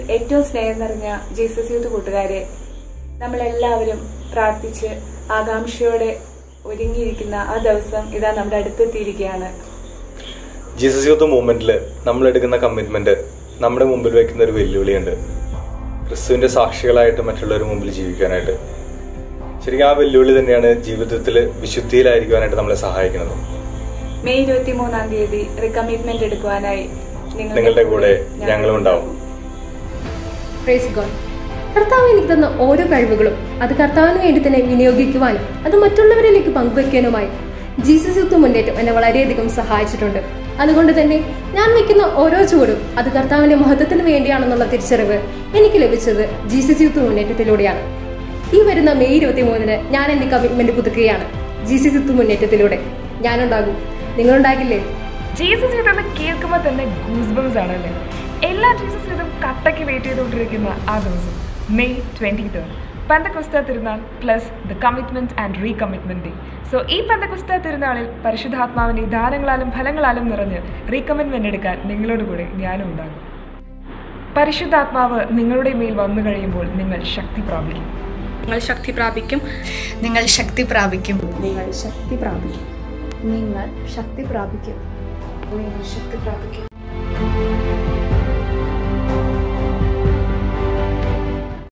ഏറ്റവും സ്നേഹം നിറഞ്ഞ ജീസസ് യൂത്ത് കൂട്ടുകാരെ നമ്മളെല്ലാവരും പ്രാർത്ഥിച്ച് ആകാംക്ഷയോടെ ഒരുങ്ങിയിരിക്കുന്ന ആ ദിവസം ഇതാ നമ്മുടെ അടുത്തെത്തിയിരിക്കുകയാണ് ജീസസ് യൂത്ത് മൂവ്മെന്റിൽ നമ്മൾ എടുക്കുന്ന കമ്മിറ്റ്മെന്റ് നമ്മുടെ മുമ്പിൽ വെക്കുന്ന ഒരു വെല്ലുവിളിയുണ്ട് ക്രിസ്തുവിന്റെ സാക്ഷികളായിട്ട് മറ്റുള്ളവരുടെ മുമ്പിൽ ജീവിക്കാനായിട്ട് ശരിക്കും ആ വെല്ലുവിളി തന്നെയാണ് ജീവിതത്തിൽ വിശുദ്ധിയിലായിരിക്കുവാനായിട്ട് നമ്മളെ സഹായിക്കുന്നത് മെയ് ഇരുപത്തി മൂന്നാം തീയതി റിക്കമ്മിറ്റ്മെന്റ് എടുക്കുവാനായി നിങ്ങളുടെ കൂടെ ഞങ്ങളും ഉണ്ടാവും പ്രൈസ് ഗോഡ് കർത്താവ് എനിക്ക് തന്ന ഓരോ കഴിവുകളും അത് കർത്താവിന് വേണ്ടി തന്നെ വിനിയോഗിക്കുവാനും അത് മറ്റുള്ളവരിലേക്ക് പങ്കുവെക്കാനുമായി ജീസസ് യൂത്ത് മുന്നേറ്റം എന്നെ വളരെയധികം സഹായിച്ചിട്ടുണ്ട് അതുകൊണ്ട് തന്നെ ഞാൻ വെക്കുന്ന ഓരോ ചുവടും അത് കർത്താവിന്റെ മഹത്വത്തിന് വേണ്ടിയാണെന്നുള്ള തിരിച്ചറിവ് എനിക്ക് ലഭിച്ചത് ജീസസ് യൂത്ത് മുന്നേറ്റത്തിലൂടെയാണ് ഈ വരുന്ന മെയ് ഇരുപത്തി മൂന്നിന് ഞാൻ എന്റെ കമ്മിറ്റ്മെന്റ് പുതുക്കുകയാണ് ജീസസ് യൂത്ത് മുന്നേറ്റത്തിലൂടെ ഞാനുണ്ടാകും നിങ്ങളുണ്ടാകില്ലേ ജീസസ് യൂത്ത് കേൾക്കുമ്പോൾ തന്നെ ഗൂസ് ബംസ് ആണല്ലേ എല്ലാ ജീസസ് യൂത്തും കട്ടയ്ക്ക് വെയിറ്റ് ചെയ്തുകൊണ്ടിരിക്കുന്ന ആ ദിവസം മെയ് ട്വൻറ്റി തേർഡ് പന്തക്കുസ്ത തിരുനാൾ plus the commitment and recommitment day so ഈ പന്തക്കുസ്ത തിരുനാളിൽ പരിശുദ്ധാത്മാവിന്റെ ദാനങ്ങളാലും ഫലങ്ങളാലും നിറഞ്ഞ് റീകമ്മിറ്റ്മെന്റ് എടുക്കാൻ നിങ്ങളോട് കൂടെ ഞാനും ഉണ്ടാകും പരിശുദ്ധാത്മാവ് നിങ്ങളുടെ മേൽ വന്നു കഴിയുമ്പോൾ നിങ്ങൾ ശക്തി പ്രാപിക്കും നിങ്ങൾ ശക്തി പ്രാപിക്കും നിങ്ങൾ ശക്തി പ്രാപിക്കും നിങ്ങൾ ശക്തി പ്രാപിക്കും നിങ്ങൾ ശക്തി പ്രാപിക്കും നിങ്ങൾ ശക്തി പ്രാപിക്കും